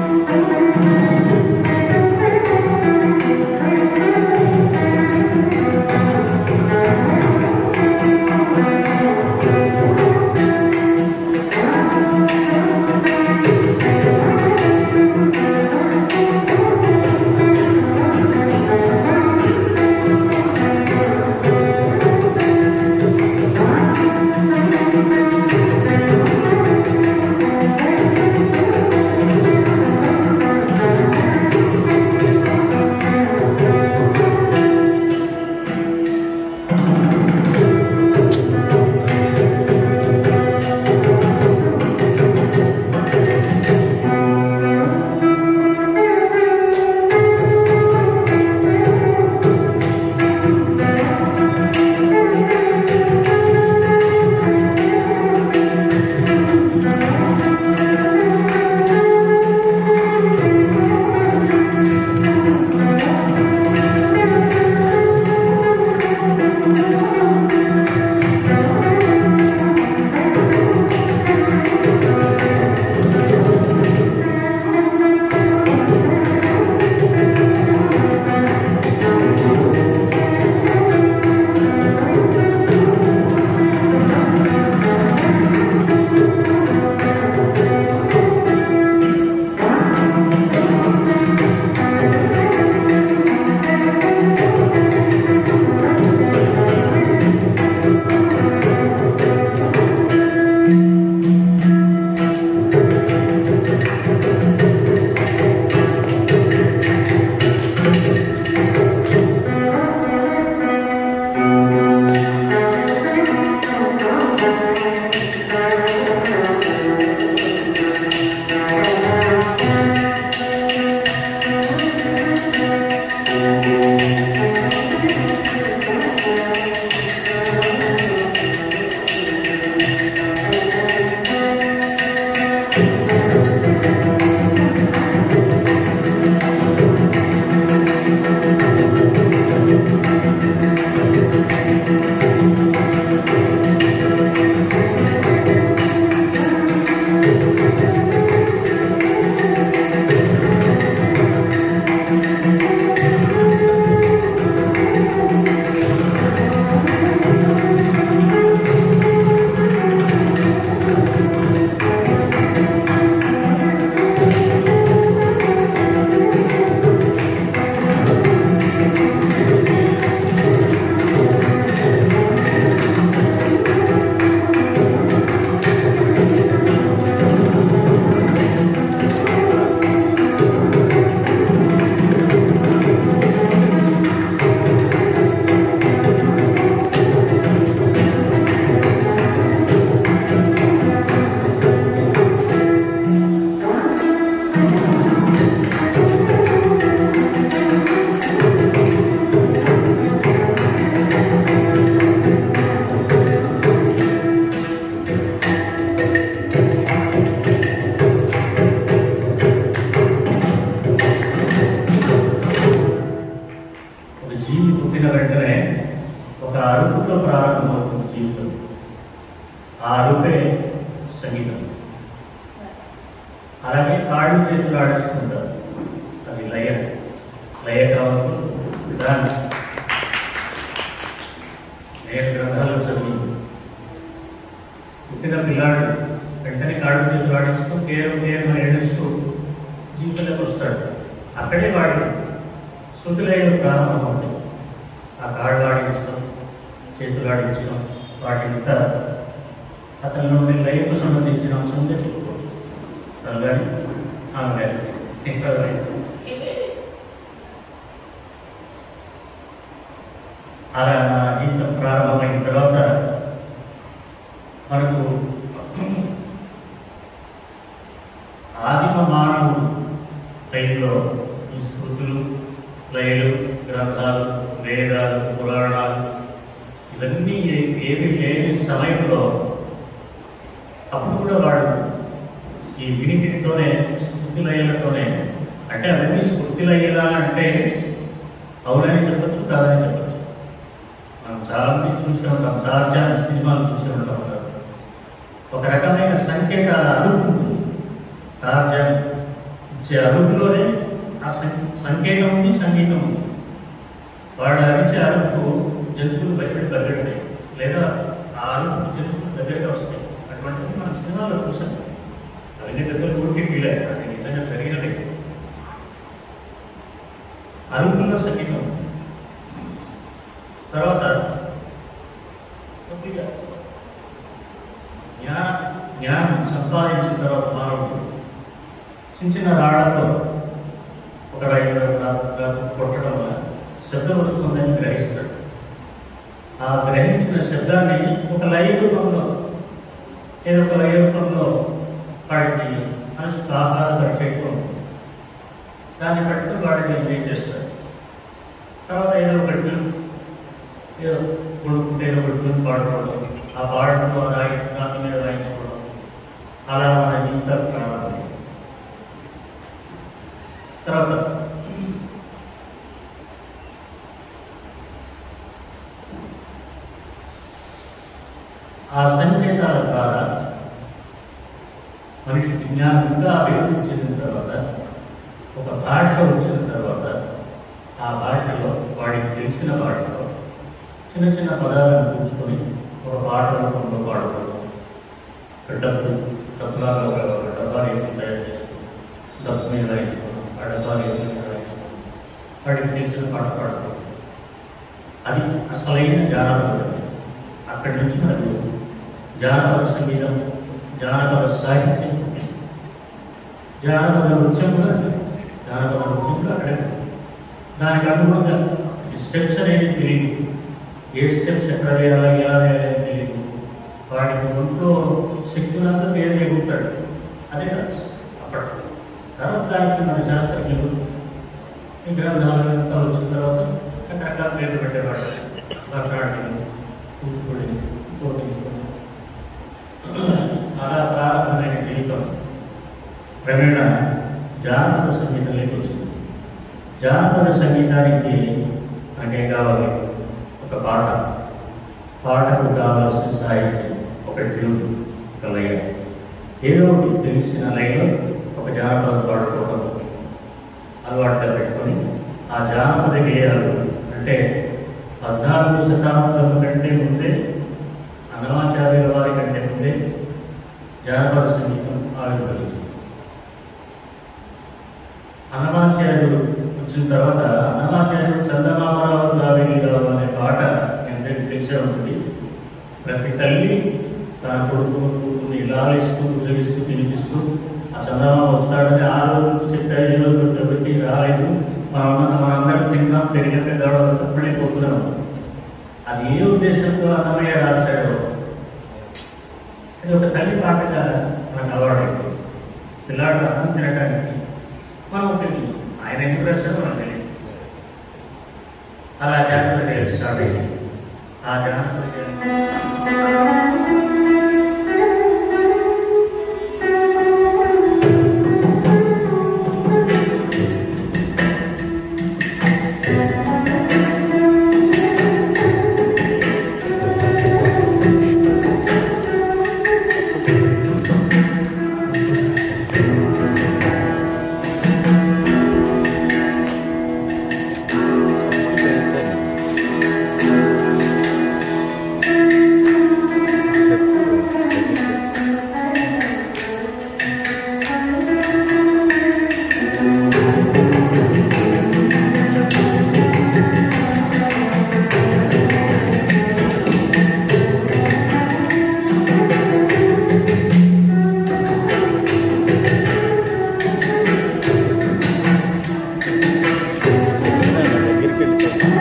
అరుపుతో ప్రారంభమవుతుంది జీవితం ఆ అరుపే సంగీతం అలాగే కాళ్ళు చేతులు ఆడిస్తుంటారు అది లయ లయ కావచ్చు డాన్స్ నేను గ్రంథాలు చదివి పుట్టిన పిల్లాడు వెంటనే కాళ్ళు చేతులు ఆడిస్తూ కేరు కేరు అని ఏడుస్తూ జీవితంలోకి వస్తాడు అక్కడే వాడి శృతులైన ప్రారంభం అవుతాయి ఆ కాళ్ళు ఆడించడం చేతులు ఆడించడం వాటింతా అతని నుండి లయకు సంబంధించిన అంశంగా చెప్పుకోవచ్చు తను కానీ ఆమె కానీ ఇంకా కానీ. అలా నా జీవితం ప్రారంభమైన తర్వాత మనకు ఆదిమ మానవుడు టైంలో ఈ శృతులు లయలు గ్రంథాలు వేదాలు పురాణాలు ఇవన్నీ ఏ- ఏమీ లేని సమయంలో అప్పుడు కూడా వాడు ఈ వినికిడితోనే శృతి లయలతోనే అంటే అవన్నీ శృతి లయలా అంటే అవునని చెప్పచ్చు కాదని చెప్పచ్చు మనం చాలా మంది చూసే ఉంటాం టార్జాన్ సినిమాలు చూసే ఉంటాం కదా. ఒక రకమైన సంకేతాల అరుపు ఉంటుంది టార్జాన్ చే- అరుపులోనే ఆ సం- సంకేతం ఉంది సంగీతం ఉంది వాడు అరిచే అరుపు జంతువులు బయట దగ్గరతాయి లేదా ఆ అరుపు జంతువులు దగ్గరగా వస్తాయి అటువంటివి మనం సినిమాలో చూసాం అవన్నీ దగ్గర ఊరికి ఫీల్ అది నిజంగా జరిగినది అరుపుల్లో సంగీతం ఉంది. తర్వాత కొద్దిగా జ్ఞాన జ్ఞానం సంపాదించిన తర్వాత మానవుడు చిన్న చిన్న రాళ్లతో ఒక రైలు కొట్టడం వల్ల శబ్దం వస్తుందని గ్రహిస్తాడు ఆ గ్రహించిన శబ్దాన్ని ఒక లయ రూపంలో ఏదో ఒక లయ రూపంలో వాడికి మనసుకు ఆహ్లాదపరిచేట్టు దాన్ని పట్టుకుని వాడిని ఎంజాయ్ చేస్తాడు తర్వాత ఏదో ఒకటి ఏదో కొడుకుంటే ఏదో ఒకటి ట్యూన్ పాడుకోవడం ఆ పాడటం ఆ రాయి రాతి మీద రాయించుకోవడం అలా మన జీవితాలు ప్రారంభం తర్వాత ఆ సంకేతాల ద్వారా మనిషి విజ్ఞానంగా అభివృద్ధి చెందిన తర్వాత ఒక భాష వచ్చిన తర్వాత ఆ భాషలో వాడికి తెలిసిన భాషలో చిన్న చిన్న పదాలను కూర్చుకొని ఒక పాట రూపంలో పాడుకోవడం ఒక డబ్బు డబ్బులాగా ఒక ఒక డబ్బా రేపు తయారు చేసుకోవడం డబ్బు మీద రాయించుకోవడం ఆ డబ్బా రేపు మీద రాయించుకోవడం వాడికి తెలిసిన పాట పాడుకోవడం అది అసలైన జానపదం అక్కడి నుంచి మనకు జానపద సంగీతం జానపద సాహిత్యం పుట్టింది. జానపద నృత్యం కూడా జానపద నృత్యం కూడా అక్కడే ఉంది. దానికి అనుగుణంగా ఈ స్టెప్స్ అనేది తెలియదు ఏ స్టెప్స్ ఎక్కడ వేయాలి ఎలా వేయాలి తెలియదు వాడికి ఒంట్లో శక్తులంతా పేరు ఎగురుతాడు అదే డాన్స్ అప్పట్లో తర్వాత దానికి మన శాస్త్రజ్ఞులు ఈ గ్రంథాలు అంతా వచ్చిన తర్వాత రకరకాల పేర్లు పెట్టేవాడు భరతనాట్యం కూచిపూడి పోటీ అలా ప్రారంభమైన జీవితం క్రమేణా జానపద సంగీతంలోకి వచ్చింది జానపద సంగీతానికి అంటే కావాలి ఒక పాట పాటకు కావాల్సిన సాహిత్యం ఒక ట్యూన్ ఒక లయ ఏదో ఒకటి తెలిసిన లయలో ఒక జానపదం పాడుకోవడం అలవాటుగా పెట్టుకొని ఆ జానపద గేయాలు అంటే పద్నాలుగు శతాబ్దం కంటే ముందే అన్నమాచార్యుల వారి కంటే ముందే జానపద సంగీతం ఆవిర్భవించింది అన్నమాచార్యులు వచ్చిన తర్వాత అన్నమాచార్యులు చందమామరావు కావేరీరావు అనే పాట ఎంతటి తెలిసే ఉంటుంది ప్రతి తల్లి తన కొడుకు కూతుర్ని లాలిస్తూ ఉచ్చరిస్తూ తినిపిస్తూ ఆ చందమామ వస్తాడని ఆ రోజు చెప్పారు ఈ రోజు వచ్చేప్పటికి రాలేదు మనం మనందరం తిన్నాం పెరిగిన పెద్దవాడు తప్పుడే పోతున్నాం అది ఏ ఉద్దేశంతో అన్నమయ్య రాశాడో అది ఒక తల్లి పాటగా మనకు అలవాటు పిల్లాడు అన్నం తినడానికి మనం ఉపయోగించుకుంటాం ఆయన ఎందుకు రాశాడో మనకు తెలియదు అలా జాగ్రత్త చేయాలి స్టార్ట్ అయ్యింది ఆ జాగ్రత్త చేయాలి దగ్గరికి వెళ్ళిపోయి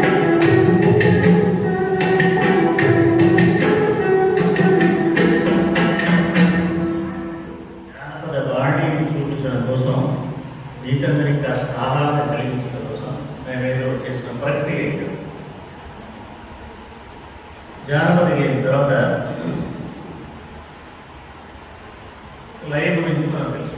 జానపద వాణిని చూపించడం కోసం మీకందరికి కాస్త ఆహ్లాదం కలిగించడం కోసం మేము ఏదో చేసిన ప్రక్రియ ఇది. జానపద గేయం తర్వాత లయ గురించి మనకు తెలుసు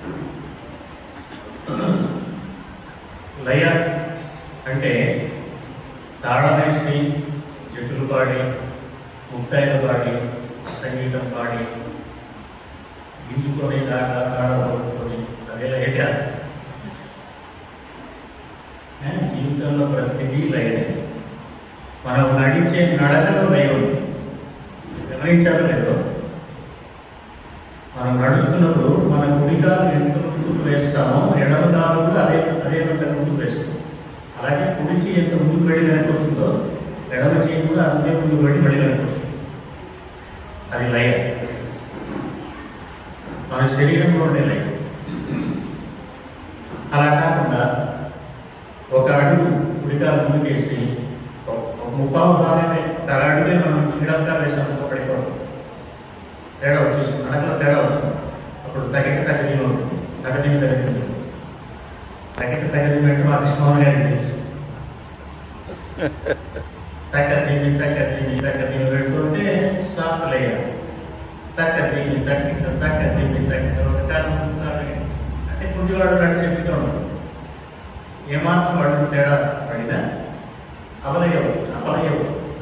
లయ అంటే తాళమేసి జట్టులు పాడి ముక్తాయిలు పాడి సంగీతం పాడి గింజుకొని దాకా తాళ పడుకొని అదే లయ కాదు జరుగుతున్న ప్రతిదీ లయనే మనం నడిచే నడకలో లయ ఉంది గమనించారో లేదో మనం నడుస్తున్నప్పుడు మన కుడికాలు ఎంత ముందుకు వేస్తామో ఎడమ కాలు కూడా అదే అదే విధంగా ముందుకు వేస్తాం అలాగే కుడి చేయి ఎంత ముందుకు వెళ్ళి వెనక్కి వస్తుందో ఎడమ చేయి కూడా అంతే ముందుకు వెళ్ళి మళ్ళీ వెనక్కి వస్తుంది అది లయ మన శరీరంలో ఉండే లయ అలా కాకుండా ఒక అడుగు కుడికాలు ముందుకేసి ఒక ఒక ముప్పావు భాగమే ఒక అడుగే మనం ఇడంతా వేసాం పడిపోతాం తేడా వచ్చేస్తుంది నడకలో తేడా వస్తుంది అప్పుడు తగిన తగిలిలో ఉంటుంది తగదిని తగిలి తగిన తగిలి వెంట మా కృష్ణమోహన్ గారికి తెలుసు తగ్గదీని తగ్గదీని తగ్గదీని పెడుతుంటే సాఫ్ట్ లేయర్ తగ్గదీని తగ్గిత తగ్గదీని తగ్గిత ఒక కారణం అంటే కుంటివాడు నడిచి చెప్తూ ఉంటాడు ఏమాత్రం వాడికి తేడా పడినా అవలయం అపలయం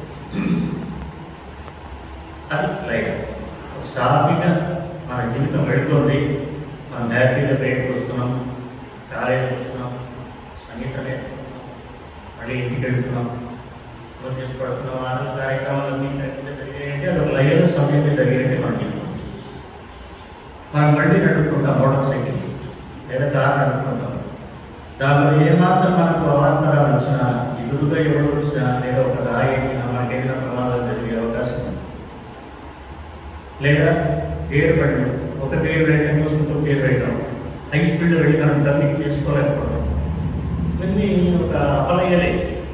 అది లయ సాఫీగా మన జీవితం వెళుతుంది మనం హ్యాపీగా బయటకు వస్తున్నాం కాలేజీకి వస్తున్నాం సంగీతం నేర్చుకున్నాం మళ్ళీ ఇంటికి వెళ్తున్నాం ఫోన్ చేసి పడుతున్నాం ఆనంద కార్యక్రమాలన్నీ కరెక్ట్గా జరిగాయంటే అది ఒక లయలో సమయంగా జరిగినట్టే మన జీవితం మనం మళ్ళీ నడుపుకుంటాం మోటార్ సైకిల్ లేదా కార్ నడుపుకుంటాం దానిలో ఏమాత్రం మనకు అవాంతరాలు వచ్చినా ఎదురుగా ఎవరు వచ్చినా లేదా ఒక రాయి ఎక్కినా మనకి ఏదైనా ప్రమాదాలు జరిగే అవకాశం ఉంది లేదా గేర్ బండి ఒక గేర్ వేయడం కోసం ఇంకో గేర్ వేయడం హై స్పీడ్ వెళ్ళి మనం టర్నింగ్ చేసుకోలేకపోవడం ఇవన్నీ ఒక అపలయలే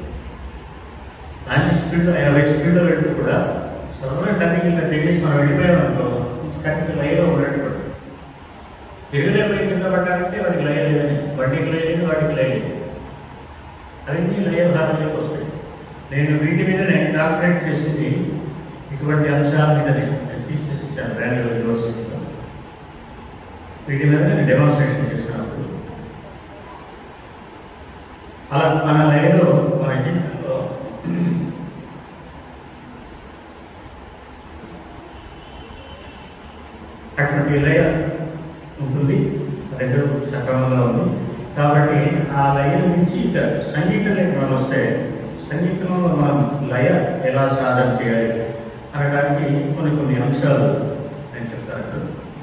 మంచి స్పీడ్లో యాభై స్పీడ్లో వెళ్తూ కూడా సడన్గా టర్నింగ్ ఇలా చేసి మనం వెళ్ళిపోయాం అనుకో కరెక్ట్ లైలో ఉన్నట్టు ఎదురే పోయి కింద పడ్డారంటే వాడికి లయ లేదని బండికి లయ లేదు వాడికి లయ లేదు అవన్నీ లయ భాగంలోకి వస్తాయి నేను వీటి మీదనే డాక్టరేట్ చేసింది ఇటువంటి అంశాల మీదనే నేను తీసేసి ఇచ్చాను బెంగళూరు యూనివర్సిటీలో వీటి మీద నేను డెమాన్స్ట్రేషన్ చేసినప్పుడు అలా మన లయలో మన జీవితంలో అటువంటి లయ ఉంటుంది రెండు సక్రమంగా ఉంది కాబట్టి ఆ లయ నుంచి ఇక సంగీతంలోకి మనం వస్తే సంగీతంలో మనం లయ ఎలా సాధన చేయాలి అనడానికి కొన్ని కొన్ని అంశాలు నేను చెప్తాను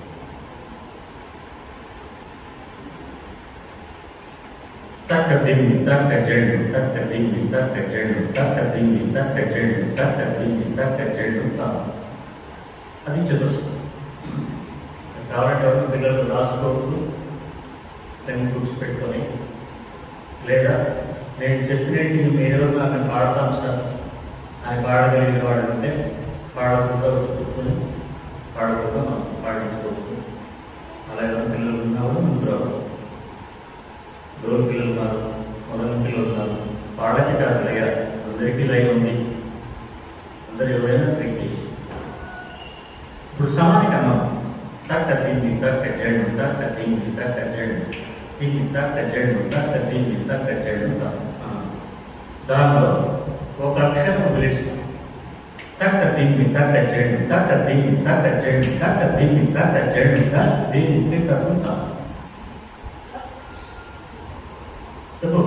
తక్క దిమ్మి తక్క జెండు తక్క దిమ్మి తక్క జెండు తక్క దిమ్మి తక్క జెండు తక్క దిమ్మి తక్క జెండు తా. అది చతుర్స్వరం కావాలంటే ఎవరు పిల్లలు రాసుకోవచ్చు పెన్ బుక్స్ పెట్టుకొని లేదా నేను చెప్పినట్టు మీరు నాకు పాడతాం సార్ అని పాడగలిగిన వాడు ఉంటే పాడకుండా వచ్చి కూర్చొని పాడకుండా మనం పాడించుకోవచ్చు అలాగే పిల్లలు ఉన్నవాళ్ళు ముందు రావచ్చు దూరం పిల్లలు ఉన్నారు మొదటి పిల్లలు ఉన్నారు పాడకి కాదు లయ అందరికీ లయ ఉంది అందరు ఎవరైనా ట్రీట్ చేయొచ్చు ఇప్పుడు సమానికి అన్నాం తక్క తిండి తక్క చెడు తక్క తిండి తక్క చెడు తిండి తక్క చెడు తక్క తిండి తక్క చెడు దానిలో ఒక అక్షరం వదిలేస్తాం తక్క తిండి తక్క చెడు తక్క తిండి తక్క చెడు తక్క తిండి తక్క చెడు దీనికి తగ్గుతాం చెప్పు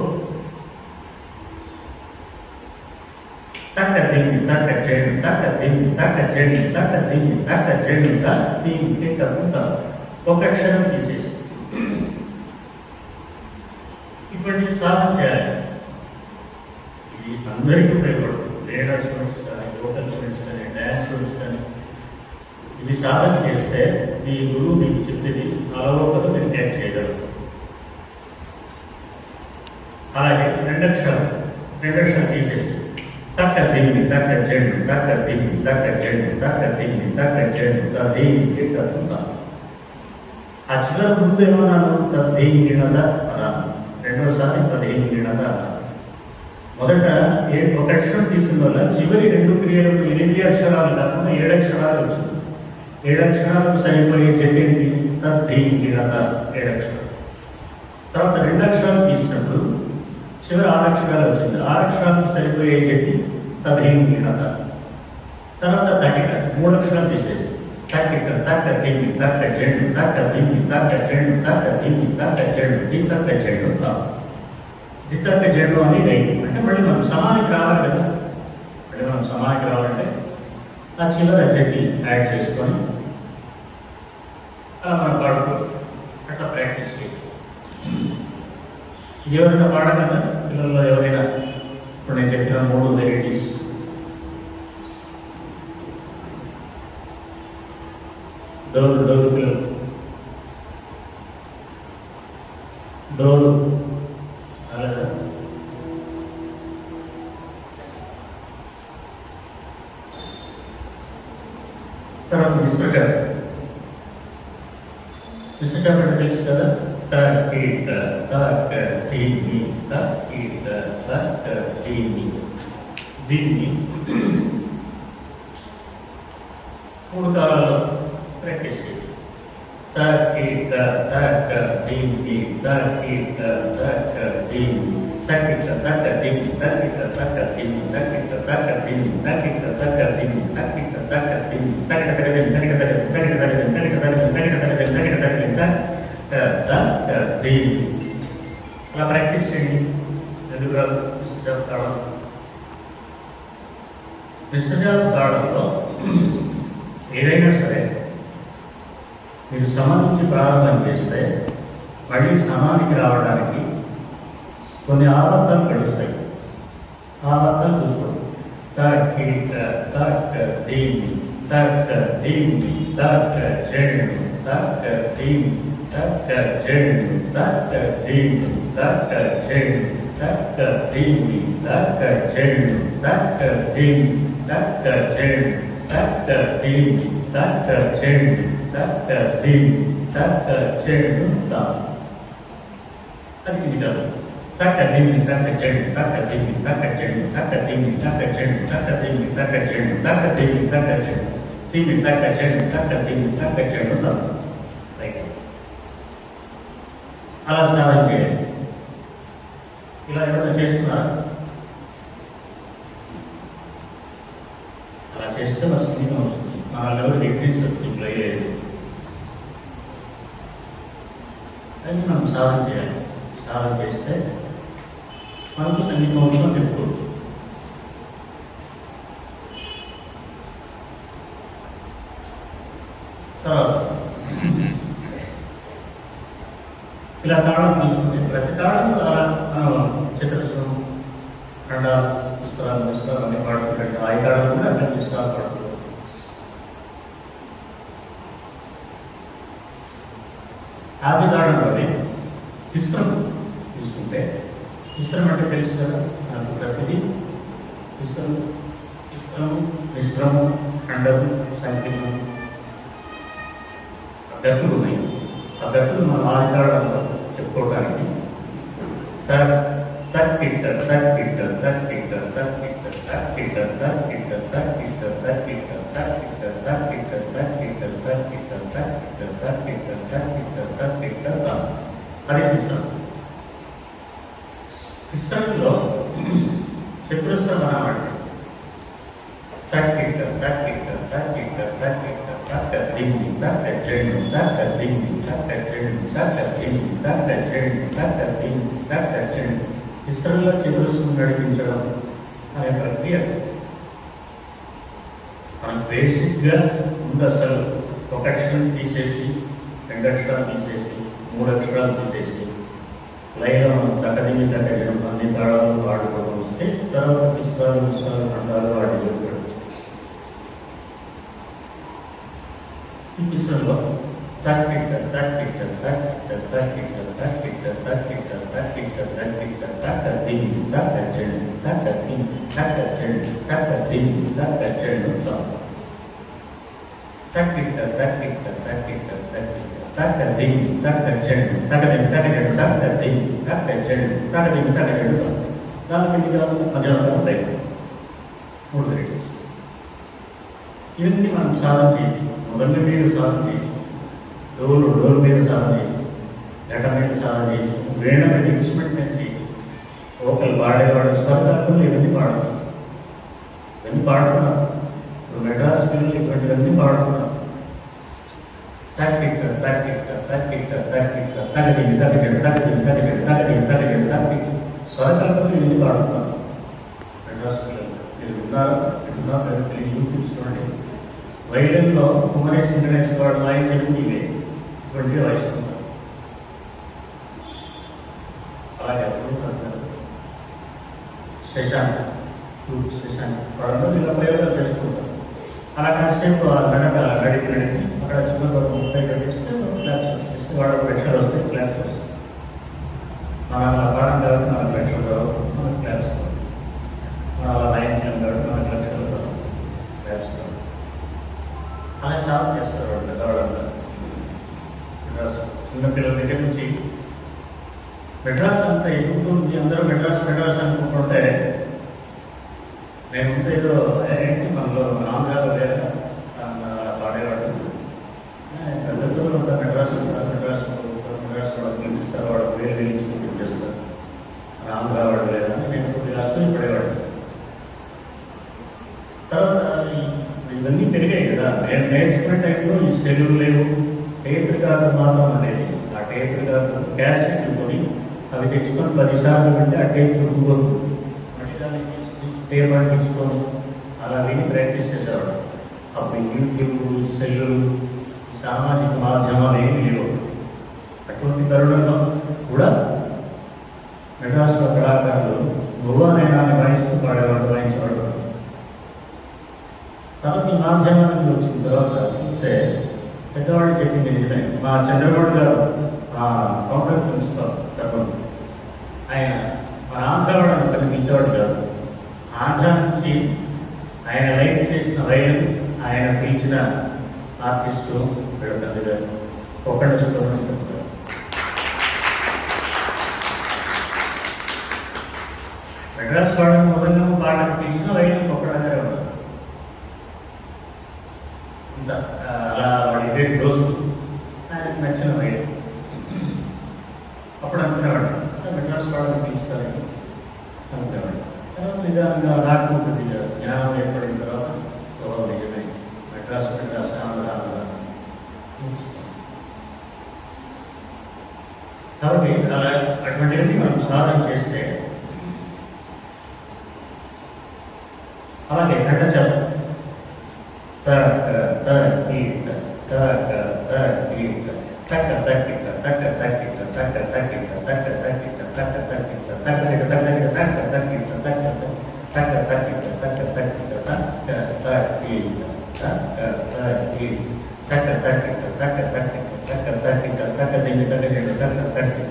తక్క తిండి తక్క చెడు తక్క తిండి తక్క చెడు తక్క తిండి తక్క చెడు దీనికి తగ్గుతాం ఒక అక్షరం తీసేసి ఇటువంటి సాధన చేయాలి ఇది అందరికీ ఉపయోగపడుతుంది లీడర్ స్టూడెంట్స్ కానీ లోకల్ స్టూడెంట్స్ కానీ డ్యాన్స్ స్టూడెంట్స్ కానీ ఇది సాధన చేస్తే మీ గురువు మీకు చెప్పేది అలవోకలు మీరు క్యాచ్ చేయగలరు అలాగే రెండు అక్షరాలు రెండు అక్షరాలు తీసేసి తక్క దిమ్మి తక్క చెడు తక్క దిమ్మి తక్క చెడు తక్క దిమ్మి తక్క చెడు దీనికి తగ్గుతా ఆ చివర ముందు ఏమన్నాను తద్దీనినద అన్నాను రెండోసారి పదిహేను నినద అన్నాను మొదట ఏ ఒక అక్షరం తీసుకున్న వల్ల చివరి రెండు క్రియలకు ఎనిమిది అక్షరాలు కాకుండా ఏడు అక్షరాలు వచ్చింది ఏడు అక్షరాలకు సరిపోయే చెప్పేంటి తద్దీనినద ఏడు అక్షరాలు తర్వాత రెండు అక్షరాలు తీసినప్పుడు చివరి ఆరు అక్షరాలు వచ్చింది ఆరు అక్షరాలకు సరిపోయే చెప్పి పదిహేను నినద తర్వాత తగిట మూడు అక్షరాలు తీసేసి తక్కిట తక్క దిమ్మి తక్క చెడు తక్క దిమ్మి తక్క చెడు తక్క దిమ్మి తక్క చెడు ఈ తక్క చెడు తా. వితర్క జడు అనేది అయింది అంటే మళ్ళీ మనం సమానికి రావాలి కదా మళ్ళీ మనం సమానికి రావాలంటే ఆ చివర జడ్డి యాడ్ చేసుకొని అలా మనం పాడుకోవచ్చు అట్లా ప్రాక్టీస్ చేయొచ్చు ఎవరైనా పాడగలరా పిల్లల్లో ఎవరైనా ఇప్పుడు నేను చెప్పిన మూడు వెరైటీస్ డోలు డోలు పిల్లలు డోలు అలాగా తర్వాత మిస్టర్ గారు మిస్టర్ గారు అంటే తెలుసు కదా తకీట తక దీని తకీట తక దీని దీన్ని మూడు కాలాల్లో ప్రాక్టీస్ చేయొచ్చు తకీట తక దీని తకీట తక దీని తకిట తక దీని తకిట తక దీని తకిట తక దీని తకిట తక దీని తకిట తక దీని తకిట తక దీని తకిట తక దీని తకిట తక దీని తకిట తక దీని తకిట తక దీని తకిట తక దీని తక తక దీని అలా ప్రాక్టీస్ చేయండి ఎందుకు రాదు విశ్వజాబ్ తాళం విశ్వజాబ్ తాళంలో ఏదైనా సరే మీరు సమ నుంచి ప్రారంభం చేస్తే మళ్ళీ సమానికి రావడానికి కొన్ని ఆవర్తనలు గడుస్తాయి ఆవర్తనలు చూసుకోండి తక్కిట తక్క దీన్ని తక్క దీన్ని తక్క జెండు తక్క దీన్ని తక్క జెండు తక్క దీన్ని తక్క జెండు తక్క దీన్ని తక్క జెండు తక్క దీన్ని తక్క జెండు తక్క దీన్ని తక్క జెండు తక్క దీన్ని తక్క జెండు తా అది ఇది కాదు తక్క దీన్ని తక్క చెడు తక్క దీన్ని తక్క చెడు తక్క దీన్ని తక్క చెడు తక్క దీన్ని తక్క చెడు తక్క దీన్ని తక్క చెడు దీన్ని తక్క చెడు తక్క దీన్ని తక్క చెడు రైట్ అలా సాధన చేయండి ఇలా ఎవరైనా చేస్తున్నారా అలా చేస్తే మన సంగీతం వస్తుంది మన లెవెల్ టెక్నిక్స్ ఇప్పుడు అయ్యేది అది మనం సాధన చేయాలి సాధన చేస్తే మనకు సంగీతం అవసరం చెప్పుకోవచ్చు తర్వాత ఇలా తాళం తీసుకుంటే ప్రతి తాళం అలా మనం చిత్రస్వరం ఖండ పుస్తకాలు పుస్తకాలు అన్ని పాడుతుంటే ఆ తాళం కూడా అన్ని పుస్తకాలు పాడుతుంది ఆది తాళంలోనే తిస్రం తీసుకుంటే తిస్రం అంటే తెలుసు కదా నాకు ప్రతిదీ తిస్రం తిస్రము మిశ్రము ఖండము సంకీర్ణము గతులు ఉన్నాయి ఆ గతులు మనం ఆదికాలంలో చెప్పుకోవడానికి తక్కిట్ట తక్కిట్ట తక్కిట్ట తక్కిట్ట తక్కిట్ట తక్కిట్ట తక్కిట్ట తక్కిట్ట తక్కిట్ట తక్కిట్ట తక్కిట్ట తక్కిట్ట తక్కిట్ట తక్కిట్ట తక్కిట్ట తక్కిట్ట అదే తిస్రం తిస్రంలో చతురస్రం అన్నమాట తక్కిట్ట తక్కిట్ట తక్కిట్ట తక్కిట్ట తక్క దిండి తక్క చెడు తక్క దిండి తక్క చెడు తక్క దిండి తక్క చెడు తక్క దిండి తక్క చెడు ఇస్త్రంలో చతురస్రం నడిపించడం అనే ప్రక్రియ మనం బేసిక్గా ముందు అసలు ఒక అక్షరం తీసేసి రెండు అక్షరాలు తీసేసి మూడు అక్షరాలు తీసేసి లైన్లో మనం తగ్గదిమి తగ్గడం అన్ని తాళాలు వాడుకోవడం వస్తే తర్వాత పుస్తకాలు పుస్తకాలు ఖండాలు వాటి జరుగుతాడు ఈ పుస్తకంలో తక్కిట్ట తక్కిట్ట తక్కిట్ట తక్కిట్ట తక్కిట్ట తక్కిట్ట తక్కిట్ట తక్కిట్ట తక్క తిని తక్క చెడు తక్క తిని తక్క చెడు తక్క తిని తక్క చెడు తక్కిట్ట తక్కిట్ట తక్కిట్ట తక్కిట్ట తక్క తిని తక్క చెడు తక్క తిని తక్క చెడు తక్క తిని తక్క చెడు తక్క తిని తక్క చెడు దాని మీద మధ్యాహ్నం ఉంటాయి మూడు రేట్లు ఇవన్నీ మనం సాధన చేయొచ్చు మొదటి మీద సాధన చేయొచ్చు డోలు డోలు మీద సాధన చేయొచ్చు గట మీద సాధన చేయొచ్చు వేణ మీద ఇన్స్ట్రుమెంట్ మీద చేయొచ్చు ఒకరు పాడేవాడు స్వర్గాలు ఇవన్నీ పాడవచ్చు ఇవన్నీ పాడుతున్నారు ఇప్పుడు మెడ్రాస్ పిల్లలు ఇటువంటివన్నీ పాడుతున్నారు తక్కిట్ట తక్కిట్ట తక్కిట్ట తక్కిట్ట తగదిని తగజడు తగదిని తగజడు తగదిని తగజడు తక్కి స్వరకల్పన ఇవన్నీ వాడుతున్నాను మెడ్రాస్ పిల్లలు మీరు విన్నారా విన్నారా లేదా తెలియదు యూట్యూబ్ చూడండి వైద్యంలో కుమరేష్ ఇంటర్నేషనల్ వాడు వాయించడం ఇవే ఇటువంటి వాయిస్తున్నారు అలాగే అప్పుడు అంటారు శశాంక్ టూర్ శశాంక్ వాళ్ళందరూ ఇలా ప్రయోగాలు చేసుకుంటారు అలా కాసేపు ఆ గడక గడిపి నడిచి అక్కడ చిన్న ఒక ముప్పై గడిస్తే క్లాప్స్ వస్తాయి వాళ్ళ ప్రెషర్ వస్తాయి క్లాప్స్ వస్తాయి మన అలా పాడం కాబట్టి మన ప్రెషర్ రావు మన క్లాప్స్ రావు మన అలా వాయించాం కాబట్టి మన లక్షలు రావు క్లాప్స్ రావు అలా సాధన చేస్తారు వాళ్ళు పెద్దవాళ్ళంతా మెడ్రాస్ చిన్నపిల్లల దగ్గర నుంచి మెడ్రాస్ అంతా ఎదుగుతుంది అందరూ మెడ్రాస్ మెడ్రాస్ అనుకుంటుంటే నేను ఉంటే ఏదో ఏంటి మనలో ఆంధ్రాలో లేదా అలా పాడేవాడు పెద్దతో అంతా మెడ్రాస్ ఉంటారు మెడ్రాస్ మెడ్రాస్ వాడు పిలిపిస్తారు వాడు పేరు పిలిచుకుంటూ చేస్తారు ఆంధ్ర వాడు లేదా నేను కొద్దిగా అసలు పడేవాడు తర్వాత ఈ- ఇవన్నీ పెరిగాయి కదా నేను నేర్చుకునే టైంలో ఈ సెల్లులు లేవు టేప్ రికార్డు మాత్రం అనేది ఆ టేప్ రికార్డు క్యాసెట్ కొని అవి తెచ్చుకొని పదిసార్లు వింటే ఆ టేప్ చుట్టుకోదు మళ్ళీ దాన్ని తీసి టేప్ అంటించుకొని అలా విని ప్రాక్టీస్ చేసేవాడు అప్పుడు యూట్యూబ్ సెల్లులు సామాజిక మాధ్యమాలు ఏమి లేవు అటువంటి తరుణంలో కూడా మెడ్రాస్లో కళాకారులు భువానైనాన్ని వాయిస్తూ పాడేవాడు వాయించేవాడు తర్వాత ఈ మాధ్యమానికి వచ్చిన తర్వాత చూస్తే పెద్దవాళ్ళు చెప్పింది నిజమే మా చంద్రబాబు గారు మా కౌంటర్ ప్రిన్సిపల్ చెప్పండి ఆయన మన ఆంధ్రవాడు కనిపించేవాడు కాదు ఆంధ్ర నుంచి ఆయన లైక్ చేసిన వైన్ ఆయన పిలిచిన ఆర్టిస్టు పెడతంది గారు ఒకటి చెప్తారు మెడ్రాస్ వాళ్ళని మొదలు వాళ్ళని పిలిచిన వైన్ ఒక్కడనే ఉంటారు ఇంత ఆ, అలా వాడి ఇదే రోజు ఆయనకు నచ్చిన వైన్ అప్పుడు అనుకునేవాడు "ఆ, మెడ్రాస్ వాళ్ళని పిలుస్తారని అనుకునేవాడు తర్వాత నిదానంగా నాకు కొద్దిగా జ్ఞానం ఏర్పడిన తర్వాత ఓ నిజమే మెడ్రాస్ మెడ్రాస్ ఆంధ్ర ఆంధ్ర కాబట్టి అలా అటువంటివన్నీ మనం సాధన చేస్తే అలాగే ఘటచలం తక తకిట తక తకిట తక తకిట తక తకిట తక తకిట తక తకిట తక తకిట తక తకిట తక తకిట తక తకిట తక తకిట తక తకిట తక తకిట తక తకిట తక తకిట తక తకిట తక తకిట తక దిగి తక దిగి తక తకిట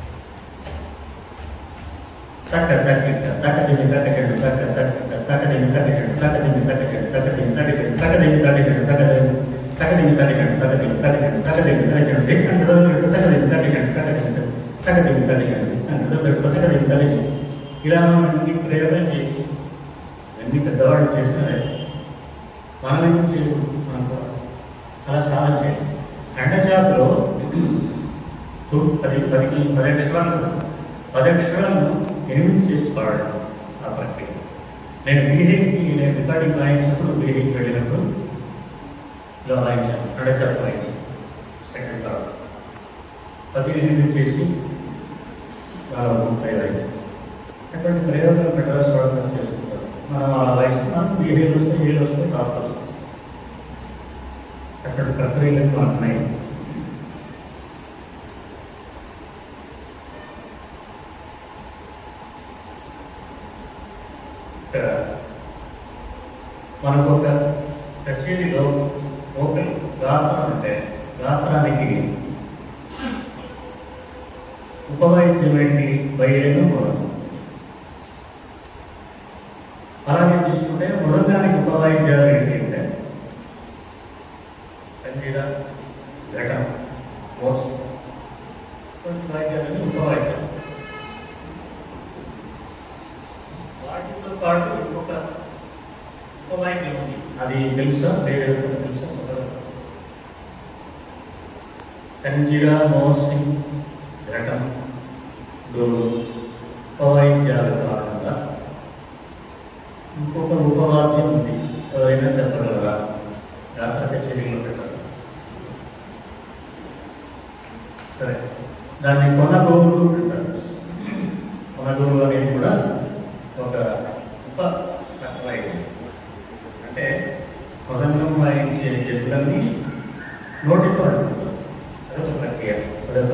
తక్క తక్కిట తక్క దిగి తక్కచెడు తక్క తక్కిట తక్క దిగి తక్కచెడు తక్క దిగి తక్కచెడు తక్క దిగి తక్కచెడు తక్క దిగి తక్కచెడు తక్క దిగి తక్క దిగి తక్కచెడు తక్క దిగి తక్కచెడు తక్క దిగి తక్కచెడు దిక్కు అంటుదలు తక్క దిగి తక్కచెడు తక్క దిగి తక్క దిగి తక్కచెడు అంటుదలు తక్క దిగి తక్కచెడు ఇలా మనం ఎన్ని ప్రయోగాలు చేయొచ్చు ఎన్ని పెద్దవాళ్ళు చేసినా మనం ఏం చేయకూడదు మనం కూడా చాలా సాధన చేయాలి ఖండజాతిలో తు- పది పదికి పది అక్షరాలు పది అక్షరాలను ఎనిమిది చేసి పాడడం ఆ ప్రక్రియ నేను బీహేకి నేను రికార్డింగ్ వాయించినప్పుడు బీహేకి వెళ్ళినప్పుడు ఇలా వాయించాను ఖండజాతి వాయించాను సెకండ్ థర్డ్ పది ఎనిమిది చేసి చాలా ముప్పై ఐదు అటువంటి ప్రయోగాలు మెడ్రాస్ వాళ్ళు చేసుకుంటారు మనం అలా వాయిస్తున్నాం బీహేలు వస్తే ఏళ్ళు వస్తే టాప్ వస్తాయి అక్కడ ప్రక్రియలకు అంటున్నాయి ఇక్కడ మనకు ఒక కచేరీలో ఓపెన్ గాత్రం అంటే గాత్రానికి ఉపవాయిద్యం ఏంటి బయలును మొదలు అలాగే తీసుకుంటే మృదంగానికి ఉపవాయిద్యాలు ఏంటి అంటే కంజీర ఘటం మోస్ కొన్ని వాయిద్యాలని ఉపవాయిద్యాలు వాటితో పాటు ఇంకొక ఉపవాయిద్యం ఉంది అది తెలుసా వేరే ఎవరికైనా తెలుసా కంజిరా మోసింగ్ ఘటం డోలు ఉపవాయిద్యాల కారణంగా ఇంకొక ఉపవాద్యం ఉంది ఎవరైనా చెప్పగలరా గాత్ర కచేరీలో పెట్టారు సరే దాన్ని కొన గోవులు అంటారు కొన కొనగోలు అనేది కూడా ఒక ఉప రకమైన అంటే మృదంగం వాయించే జట్టులన్నీ నోటితో అంటున్నారు అదొక ప్రక్రియ అదొక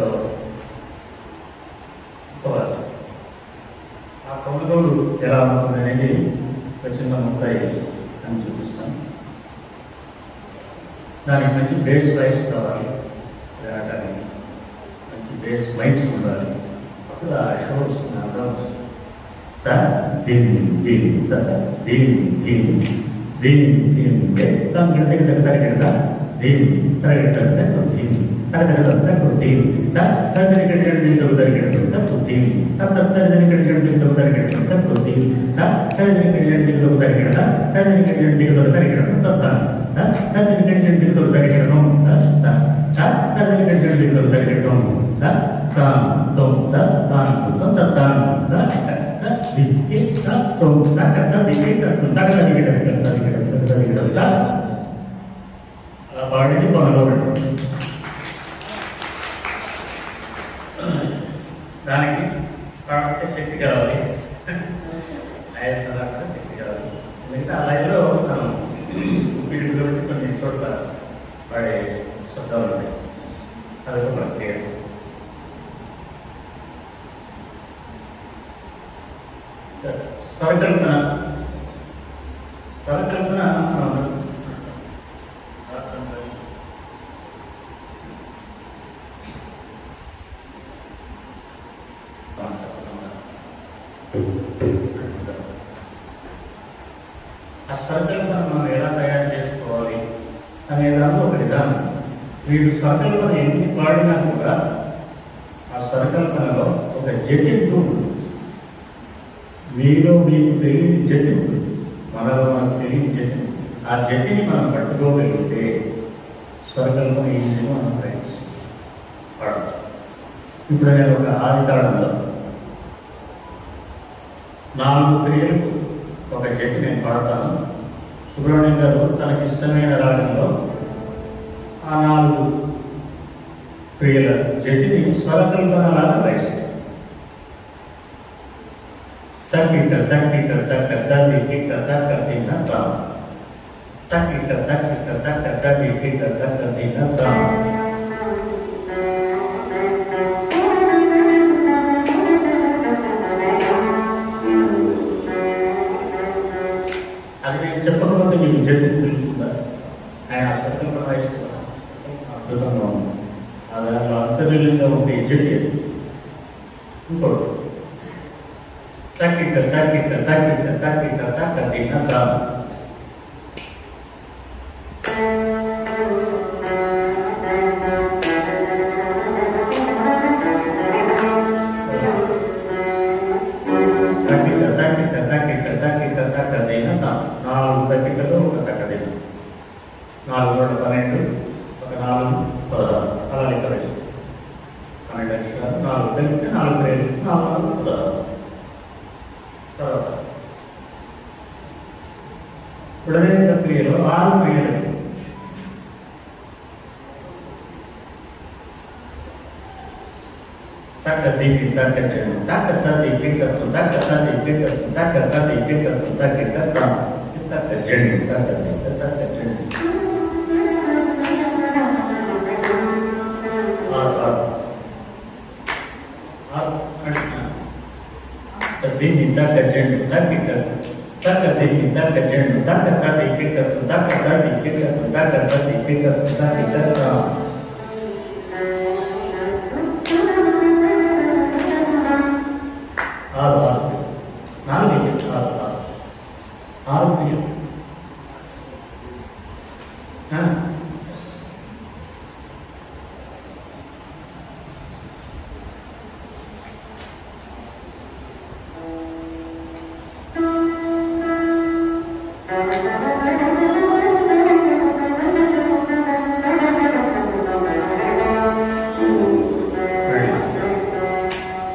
ఉపవాదం ఆ కొనుగోలు ఎలా ఉంటుంది అనేది ఒక చిన్న ముక్కాయి అని చూపిస్తాను దానికి మంచి బేస్ రైస్ కావాలి వినడానికి మంచి బేస్ మైండ్స్ ఉండాలి అప్పుడు ఆ షో వస్తుంది అందరం వస్తుంది త దీన్ దీన్ తత దీన్ దీన్ దీన్ దీన్ దే తం గిడత గిడత తరగిడత దీన్ తరగిడత తక్కు దీన్ తరగిడత తక్కు దీన్ త తరగిడ గిడత గిడత తరగిడత తక్కు దీన్ త తరగిడ గిడత గిడత తరగిడత తక్కు దీన్ త తరగిడ గిడత గిడత తరగిడత తరగిడ గిడత గిడత తరగిడత తత్త త తరగిడ గిడత గిడత తరగిడత త త తరగిడ గిడత గిడత తరగిడత త తాం తొం త తాం తం త తాం త త దిక్కి త తొం త త దిక్కి త త త దిక్కి త త దిక్కి త త దిక్కి త అలా పాడింది కొనగోడు దానికి కాబట్టి శక్తి కావాలి ఆయాసంగా శక్తి కావాలి మిగతా అలాగే మనం వీటి గురించి కొన్ని చోట్ల వాడే శబ్దాలు ఉంటాయి అదొక ప్రక్రియ స్వరకల్పన స్వరకల్పన మనం ఆ స్వరకల్పన మనం ఎలా తయారు చేసుకోవాలి అనే దాంట్లో ఒక విధానం వీడు స్వరకల్పన ఎన్ని పాడినా కూడా ఆ స్వరకల్పనలో ఒక జటింపు ఉంటుంది మీలో మీకు తెలియని జతి ఉంటుంది మనలో మనకు తెలియని జతి ఉంటుంది ఆ జతిని మనం పట్టుకోగలిగితే స్వరకల్పన ఈజీగా మనం ప్రయత్నించవచ్చు పాడచ్చు ఇప్పుడు నేను ఒక ఆదితాళంలో నాలుగు క్రియలకు ఒక జతి నేను పాడతాను సుబ్రహ్మణ్యం గారు తనకి ఇష్టమైన రాగంలో ఆ నాలుగు క్రియల జతిని స్వరకల్పనలాగా రాశారు తక్కిట తక్కిట తక్క తల్లి కిట్ట తక్క తిన్న తాం తక్కిట తక్కిట తక్క తల్లి కిట్ట తక్క తిన్న తాం అది నేను చెప్పకపోతే మీకు జట్టు తెలుస్తుందా ఆయన ఆ సంకల్పన రాయిస్తున్నారు అద్భుతంగా ఉంది అది దాంట్లో అంతర్లీనంగా ఉండే జట్టు ఇంకోటి తక్కిట తక్కిట తక్కిట తక్కిట తక్క తిన్న తాం తక్కిట తక్కిట తక్కిట తక్కిట తక్క తిన్న తాం నాలుగు తక్కిటలు ఒక తక్క తిన్న నాలుగు రెండు పన్నెండు ఒక నాలుగు పదహారు అలా లెక్క వేసు పన్నెండు అక్షరాలు నాలుగు కలిపితే నాలుగు రేలు నాలుగు నాలుగు పదహారు తర్వాత విడదీయ ప్రక్రియలో ఆరు క్రియలు తక్క దిగి తక్క చేయడం తక్క తది కిక్కత్తు తక్క తది కిక్కత్తు తక్క తది కిక్కత్తు తక్కిట తాం తక్క జండి తక్క దిక్క తక్క జండి ఆరు ఆరు ఆరు అంటే దీన్ని తగ్గ చెండు తగ్గిట తగ్గ దీన్ని తగ్గ చెండు తగ్గ తది కిక్కత్తు తగ్గ తది కిక్కత్తు తగ్గ తది కిక్కత్తు తగ్గిట తాం ఆరు ఆరు నాలుగు ఇయ్యండి. ఆరు ఆరు ఆరు ఇయ్యండి. ఆ?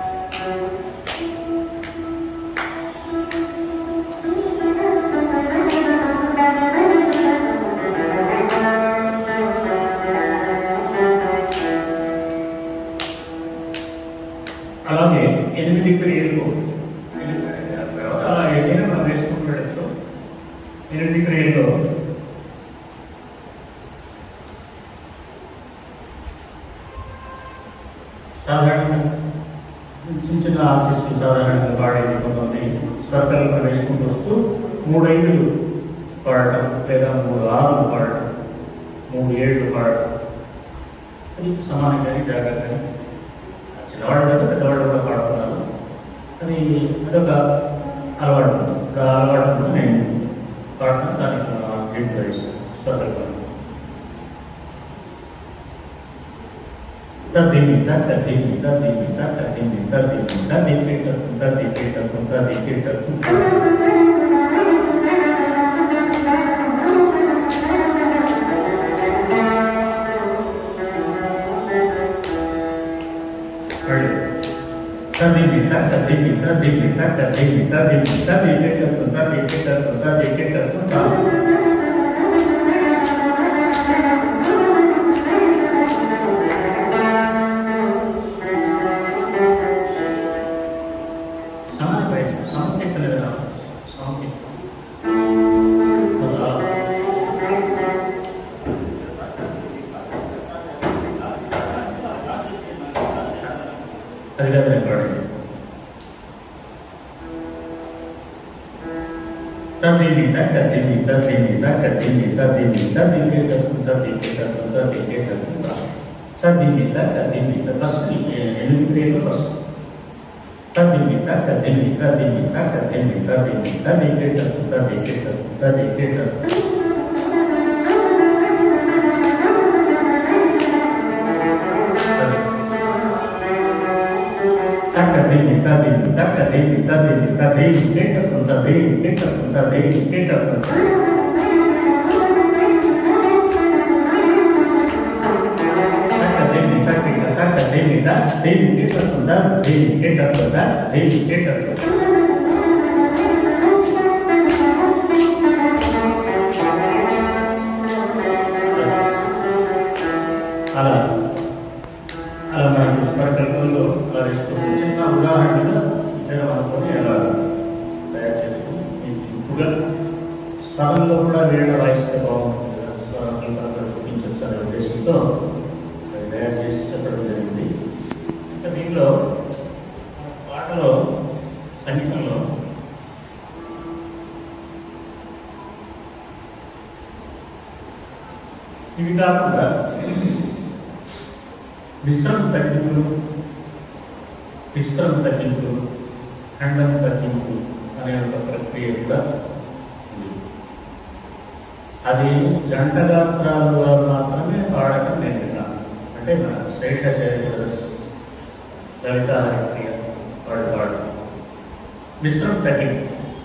Ready. ఎనిమిది క్రియల్లో సాధారణంగా చిన్న చిన్న ఆర్టిస్టులు సాధారణంగా పాడేది కొంతమంది స్వర్గాలు వేసుకుంటూ వస్తూ మూడు ఐదులు పాడటం లేదా మూడు ఆరులు పాడటం మూడు ఏళ్ళు పాడటం అది సమానంగానే జాగ్రత్తగా చిన్నవాళ్ళు కదా పెద్దవాళ్ళు కూడా పాడుతున్నారు అది అదొక అలవాటు ఉంది. ఒక అలవాటు ఉంది. నేను పాడతాను దానికి జీవితం స్వర్గాలు తదిమి తదిమి తదిమి తదిమి తదిమి తదిమి తదిమి తదిమి తదిమి తదిమి తదిమి తదిమి తదిమి తదిమి తదిమి తదిమి తదిమి తదిమి సమాన ప్రయత్నం సమర్థించిన విధానం సమర్థించడం అది కదా నేను పాడింది తదిమి తదిమి తదిమి తదిమి తదిమి తదిమి తదిమి తదిమి తదిమి తదిమి ఫస్ట్ ఎనిమిది క్రియలు ఫస్ట్ తదిమి తదిమి తదిమి తదిమి తదిమి తదిమి తదిమి తదిమి తదిమి తదిమి తదిమి తదిమి తదిమి కేటకు తదిమి కేటకు తదిమి కేటకు తదిమి తదిమి తదిమి తదిమి కేటకు తదిమి కేటకు తదిమి కేటకు అలా అలా మనం స్వరకల్పంలో అలా వేసుకోవచ్చు చిన్న ఉదాహరణగా నేను అనుకుని ఎలా తయారు చేసుకుని మీకు ఇంపుగా స్వరంలో కూడా వీణ వాయిస్తే బాగుంటుంది కదా స్వరకల్పనలో చూపించవచ్చు అనే ఉద్దేశంతో అది తయారు చేసి చెప్పడం జరిగింది ఇంకా దీనిలో పాటలో సంగీతంలో ఇవి కాకుండా మిశ్రమ తగ్గింపులు విశ్రమ తగ్గింపులు ఖండం తగ్గింపు అనే ఒక ప్రక్రియ కూడా ఉంది అది జంట గాత్రాల వారు మాత్రమే పాడటం నేను విన్నాను అంటే మన శేషాచార్య బ్రదర్స్ లలిత హరిప్రియ వాళ్ళు పాడటం మిశ్రమ తగ్గింపు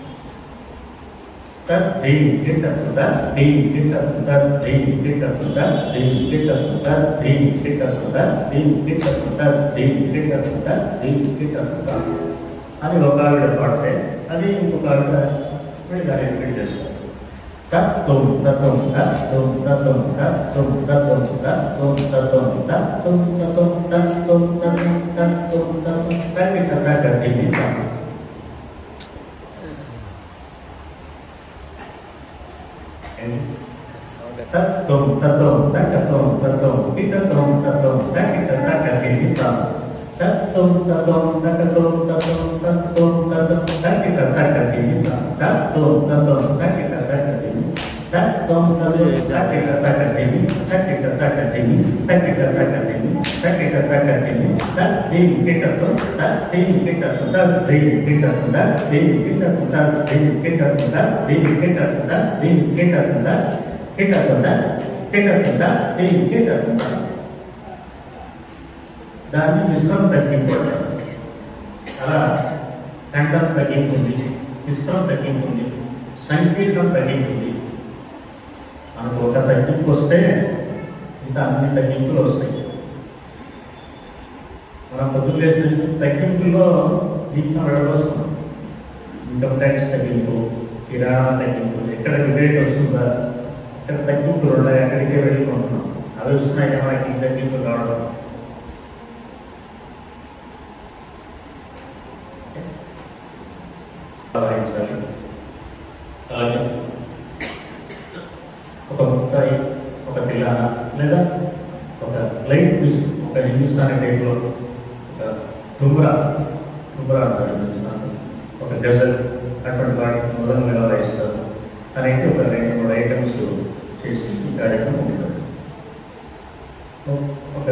తద్దేవి కిట్టకుంద దేవి కిట్టకుంద దేవి కిట్టకుంద దేవి కిట్టకుంద దేవి కిట్టకుంద దేవి కిట్టకుంద దేవి కిట్టకుంద దేవి కిట్టకుంద అని ఒక ఆవిడ పాడితే అది ఇంకొక ఆవిడ వీళ్ళు దాన్ని రిపీట్ చేస్తారు తత్వం తత్వం తత్వం తత్వం తత్వం తత్వం తత్వం తత్వం తత్వం తత్వం తత్వం తత్వం తత్వం తత్వం తగ్గి తగ్గ తత్వం తత్వం తక్కత్వం తత్వం పితత్వం తత్వం తక్కిట తక్క తిరిగితాం తత్వం తత్వం తక్కత్వం తత్వం తత్వం తత్వం తక్కిట తక్క తిరిగితాం తత్వం తత్వం తక్కిట తక్క తిరిగి తత్వం తత్వం తక్కిట తక్క తిరిగి తక్కిట తక్క తిరిగి తక్కిట తక్క తిరిగి తక్కిట తక్క తిరిగి తత్తిని కిటతో తత్తిని కిటతో తత్తిని కిటతో తత్తిని కిటతో తత్తిని కిటతో తత్తిని కిటతో తత్తిని కిటతో కిటకుండా కిటకుండా దీన్ని కిటకుండా దాన్ని మిశ్రమ తగ్గింపు అలా ఖండం తగ్గింపుంది మిశ్రమ తగ్గింపుంది సంకీర్ణం తగ్గింపుంది మనకు ఒక తగ్గింపు వస్తే ఇంకా అన్ని తగ్గింపులు వస్తాయి మన పొద్దున్న తగ్గింపుల్లో జీవితం వెళ్ళవస్తున్నాం ఇన్కమ్ ట్యాక్స్ తగ్గింపు కిరాణా తగ్గింపు ఎక్కడ రిబేట్ వస్తుందా ఇక్కడ తగ్గింపులు ఉన్నాయి అక్కడికే వెళ్ళిపోతున్నాం అవి వస్తున్నాయి కదా మనకి ఈ తగ్గింపులు రావడం వ్యవహరించాలి అలాగే ఒక ముక్తాయి ఒక తిల్లాన లేదా ఒక లైట్ మ్యూజిక్ ఒక హిందుస్థానీ టైప్లో ఒక తుమ్రా తుమ్రా అంటారు హిందుస్థాన్ ఒక గజల్ అటువంటి వాటిని మొదలు ఎలా వాయిస్తారు అనేది ఒక రెండు మూడు ఐటమ్స్ చేసి ఈ కార్యక్రమం ఉంటుంది ఒక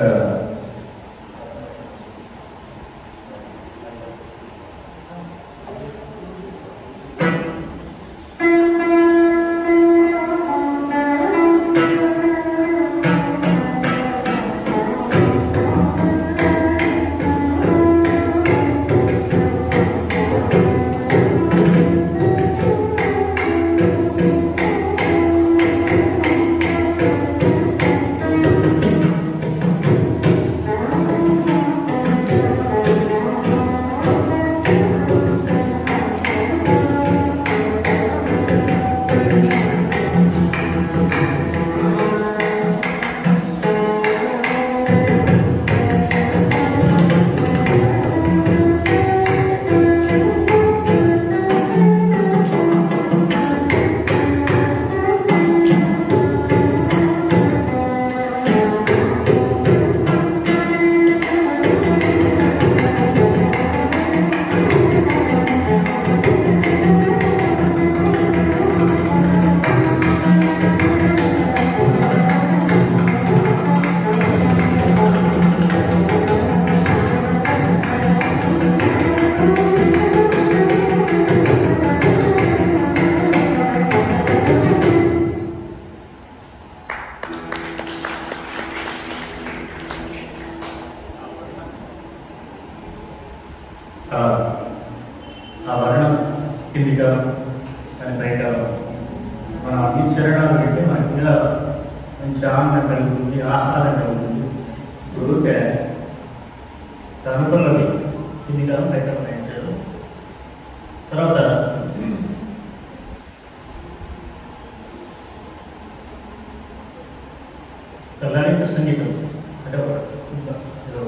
ఆ ఆ వర్ణం కిందిగా దాని పైగా మన అన్ని చరణాలు పెట్టి మనకి ఇలా మంచి ఆనందం కలుగుతుంది ఆహ్లాదం కలుగుతుంది ఊరికే కనుపల్లవి కిందిగా పైగా వాయించారు తర్వాత లలిత సంగీతం అంటే ఒక ఇంకా ఏదో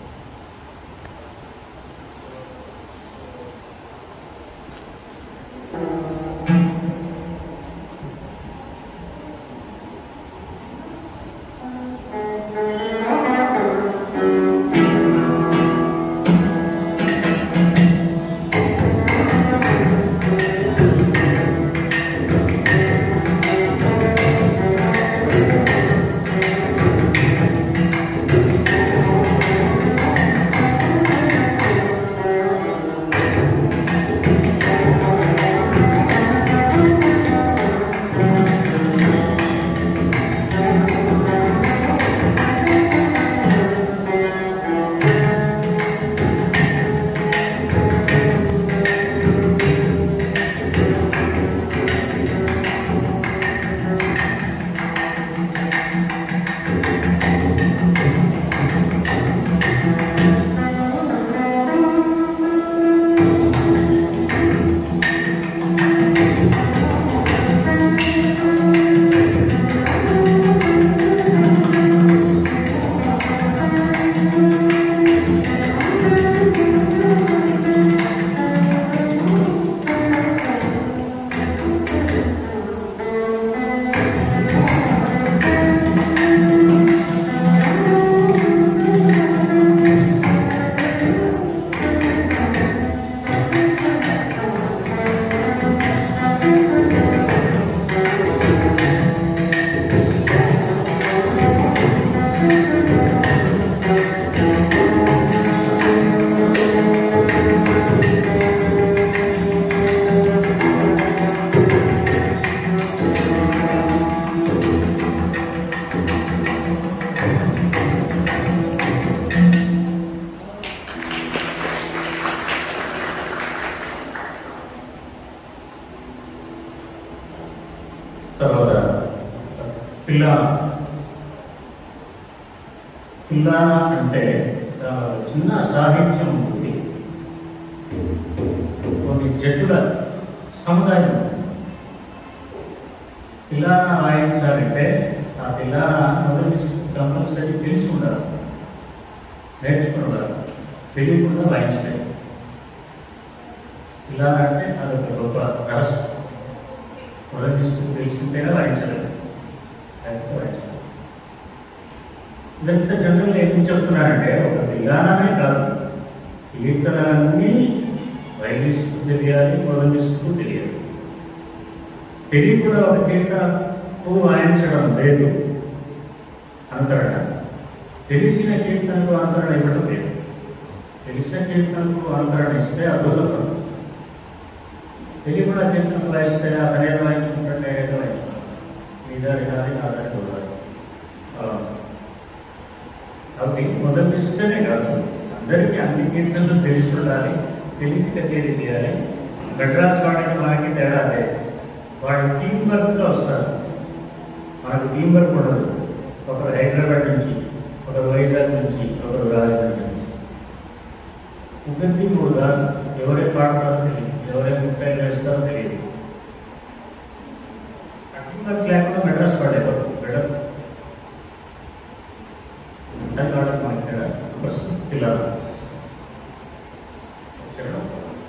తర్వాత పిల్ల పిల్ల అంటే ఆ, చిన్న సాహిత్యం ఉంది కొన్ని జట్టుల సముదాయం ఉంది. పిల్లాన వాయించాలంటే ఆ పిల్లాన మొదటి కంపల్సరీ తెలిసి ఉండాలి నేర్చుకుని ఉండాలి తెలియకుండా వాయించలేదు పిల్లాన అంటే అదొక గొప్ప రహస్యం మొదటి తెలిసింటేనే వాయించలేదు లేకపోతే వాయించడం ఇదంతా జనరల్ ఏం చెప్తున్నారంటే ఒక విధానమే కాదు కీర్తనలన్నీ వైలిస్తూ తెలియాలి మొదలిస్తూ తెలియాలి తెలియ కూడా ఒక కీర్తన పువ్వు వాయించడం లేదు అంతరణ తెలిసిన కీర్తనకు అంతరణ ఇవ్వడం లేదు తెలిసిన కీర్తనకు అంతరణ ఇస్తే అద్భుతం తెలియకుండా కీర్తనకు వాయిస్తే అతనేదో వాయించుకుంటాడు నేనేదో వాయించుకుంటాను మీ దారి కానీ నా దారి చూడాలి అలా కాబట్టి మొదటిస్తేనే కాదు అందరికీ అన్ని కీర్తనలు తెలిసి ఉండాలి తెలిసి కచేరీ చేయాలి మెడ్రాస్ వాడికి మనకి తేడా అదే వాళ్ళు టీం వర్క్లో వస్తారు మనకు టీం వర్క్ ఉండదు ఒకరు హైదరాబాద్ నుంచి ఒకరు వైజాగ్ నుంచి ఒకరు రాజమండ్రి నుంచి ముగ్గురిది మూడు కాదు ఎవరే పాడతారో తెలియదు ఎవరే ముప్పై వేస్తారో తెలియదు ఆ టీం వర్క్ లేకుండా మెడ్రాస్ పాడేవారు మేడం అది కాబట్టి మనకి ఇక్కడ వస్తుంది పిల్లలు వచ్చాడు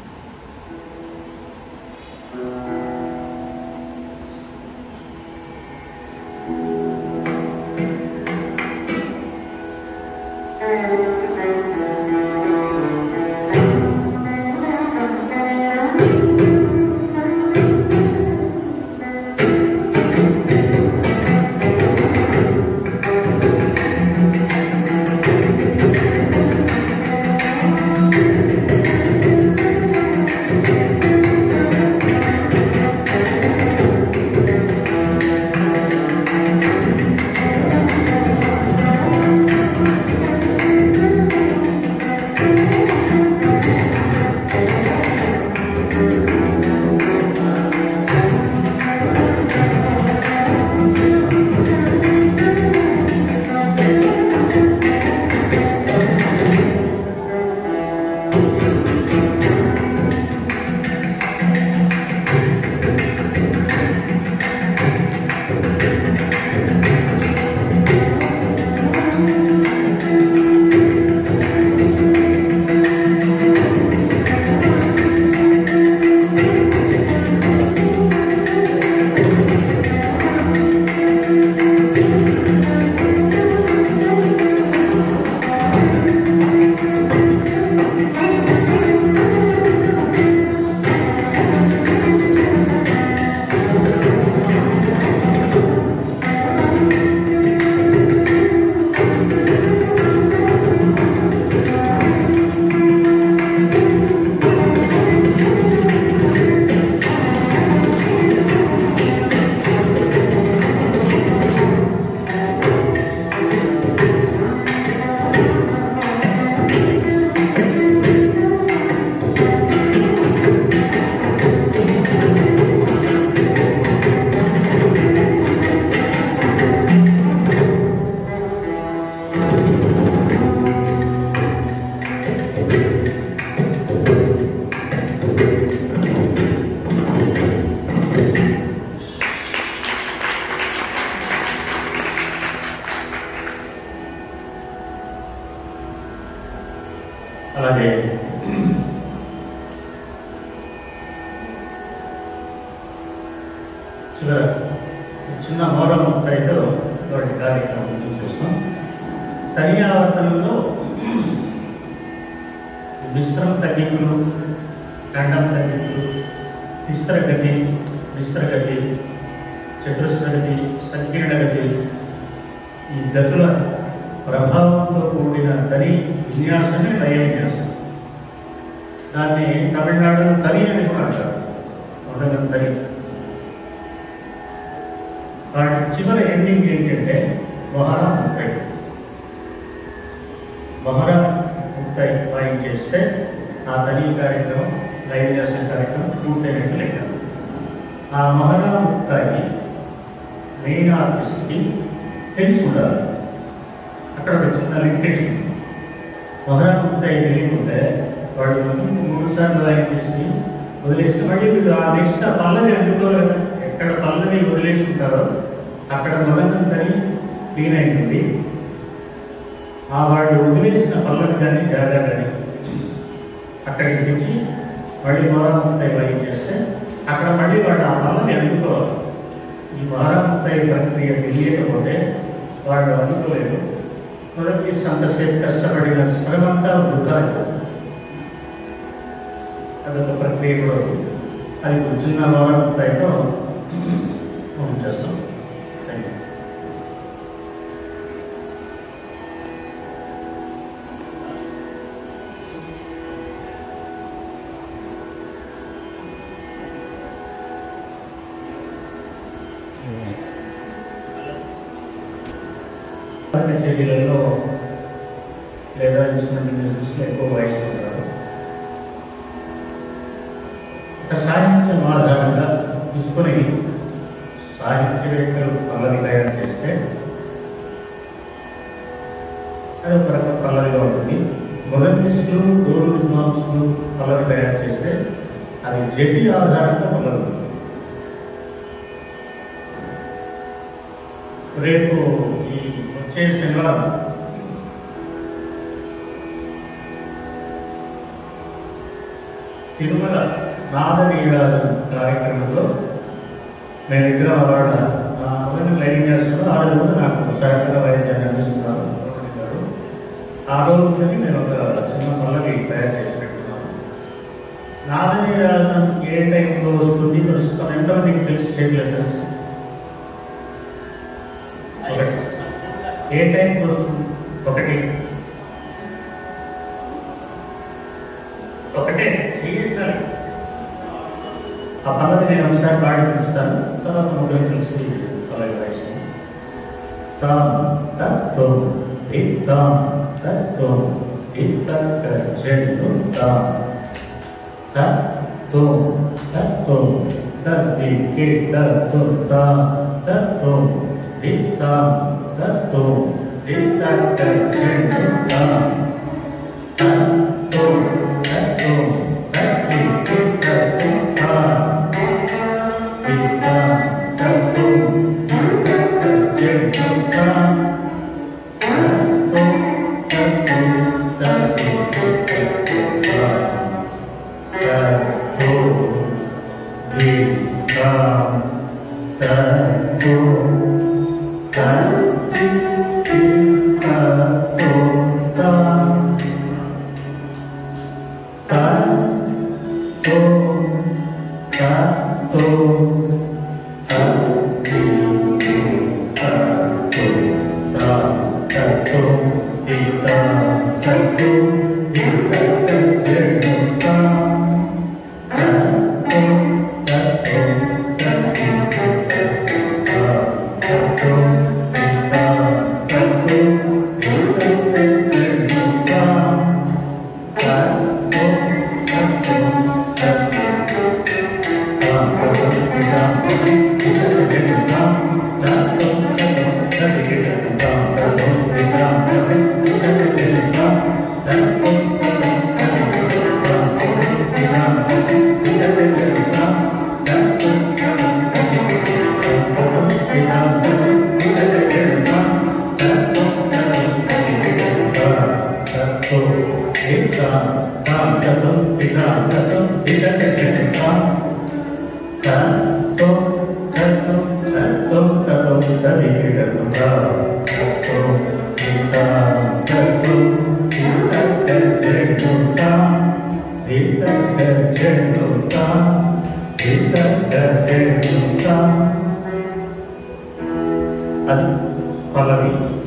అలాగే చివర చిన్న మౌరం ముక్తాయితో వాటి కార్యక్రమం చూస్తాం తనియావర్తనంలో మిశ్రమ తగ్గింపులు ఖండం తగ్గింపులు తిస్రగతి మిశ్రగతి చతురస్రగతి సంకీర్ణగతి ఈ గతుల ప్రభావంతో కూడిన తని విన్యాసమే లయ విన్యాసం దాన్ని తమిళనాడులో తని అని కూడా అంటారు ఉండగం తని వాటి చివరి ఎండింగ్ ఏంటంటే మొహరా ముక్తాయి మొహరా ముక్తాయి వాయించేస్తే ఆ తని కార్యక్రమం లయ విన్యాసం కార్యక్రమం పూర్తయినట్టు లెక్క ఆ మొహరా ముక్తాయి మెయిన్ ఆర్టిస్ట్కి తెలిసి ఉండాలి అక్కడ ఒక చిన్న లిమిటేషన్ మొహరా ముక్తాయి తెలియకుంటే వాళ్ళు మూడు సార్లు లైన్ చేసి వదిలేస్తే మళ్ళీ వీళ్ళు ఆ నెక్స్ట్ ఆ పల్లవి అందుకోలేదు ఎక్కడ పల్లవి వదిలేసి ఉంటారో అక్కడ మొదలం తని క్లీన్ అయిపోయింది ఆ వాళ్ళు వదిలేసిన పల్లవి కానీ జాగా కానీ అక్కడికి తెచ్చి మళ్ళీ మొదలం ముక్తాయి లైన్ చేస్తే అక్కడ మళ్ళీ వాళ్ళు ఆ పల్లవి అందుకోవాలి ఈ వారాంతై ప్రక్రియ తెలియకపోతే వాళ్ళు అనుకోలేదు మొదటి చేసిన అంతసేపు కష్టపడిన శ్రమంతా వృధా అయిపోతుంది. అదొక ప్రక్రియ కూడా ఉంది. అది చిన్న వారాంతైతో మనం చేస్తాం థ్యాంక్ యూ చర్యలలో లేదా ఇన్స్ట్రుమెంట్ మ్యూజిక్స్లో ఎక్కువ వాయిస్తుంటారు ఒక సాహిత్యం ఆధారంగా తీసుకొని సాహిత్యవేత్తలు పల్లవి తయారు చేస్తే అది ఒక రకం పల్లవిగా ఉంటుంది మొదటిస్టులు డోలు విద్వాంసులు పల్లవి తయారు చేస్తే అది జటి ఆధారంగా పల్లవి ఉంటుంది రేపు ఈ వచ్చే శనివారం తిరుమల నాదనీయాల కార్యక్రమంలో నేను ఇద్దరు ఆవిడ నా మొదటి లైన్ చేస్తున్నా ఆవిడ కూడా నాకు సహకార వైద్యాన్ని అందిస్తున్నారు సుబ్రహ్మణ్యం గారు ఆ రోజుని నేను ఒక చిన్న పల్లవి తయారు చేసి పెట్టుకున్నాను నాదనీయాల ఏ టైంలో వస్తుంది ప్రస్తుతం ఎంతమందికి తెలిసి చేయలేదు ఒకటి ఏ టైంకి వస్తుంది ఒకటి ఒకటే చేయాలి ఆ పల్లవి నేను ఒకసారి పాడి చూస్తాను తర్వాత ముగ్గురు కలిసి పల్లవి వాయిస్తాను తాం తత్వం ఇత్తాం తత్వం ఇత్తక్క చెడు తాం తత్వం తత్వం తత్తి కిట్టత్వం తాం తత్వం ఇత్తాం తత్వం ఇత్తక్క చెడు తాం తత్వం తత్వం తత్తి కిట్టత్వం తాం ఇత్తాం తత్వం ఇత్తక్క చెడు తాం తత్వం తత్వం తత్తి కిట్టత్వం తాం అది పల్లవి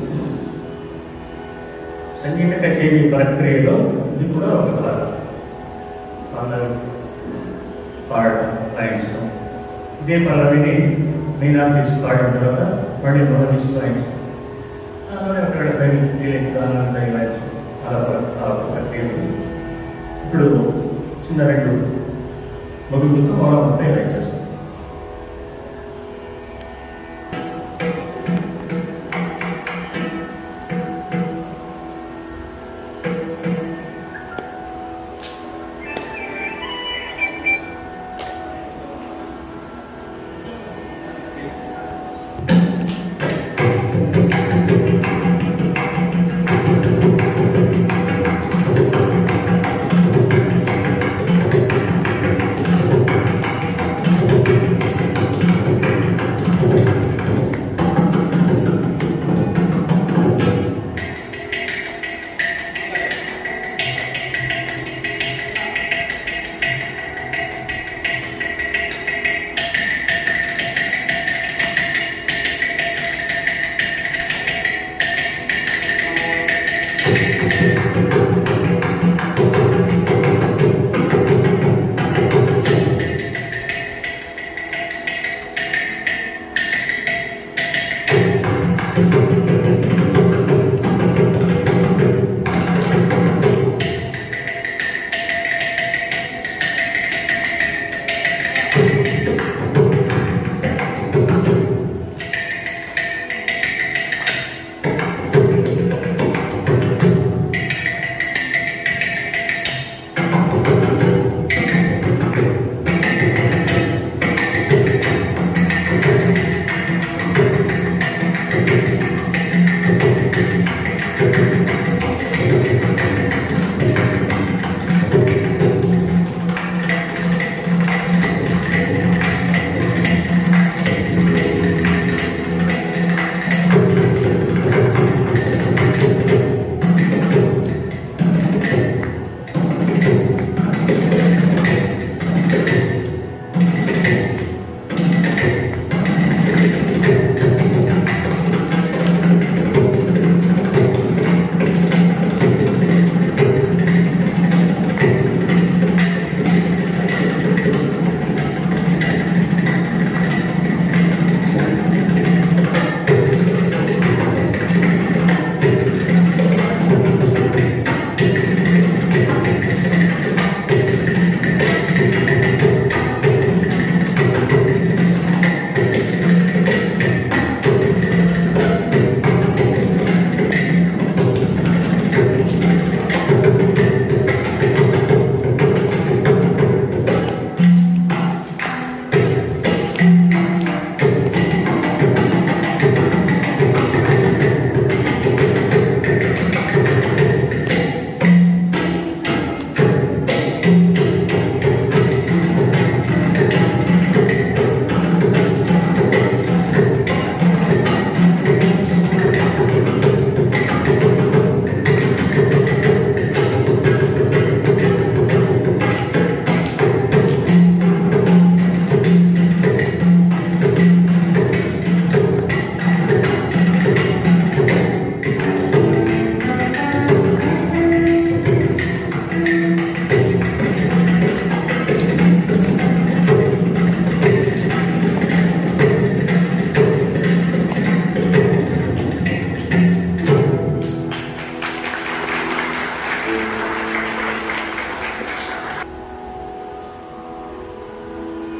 సంగీత కచేరీ ప్రక్రియలో ఇది కూడా ఒక భాగం పల్లవి పాడడం వాయించడం ఇదే పల్లవిని మీనా తీసి పాడిన తర్వాత మళ్ళీ మొదలు తీసి వాయించడం అలాగే అక్కడ తగి తేలిక గానాలు తగి వాయించడం అలా ప్ర- ఆ ప్రక్రియ ఉంది. ఇప్పుడు చిన్న రెండు మొగులతో మనం ఉంటాయి వాయించేస్తాం Thank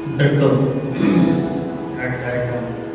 ఇంతటితో నాటి కార్యక్రమం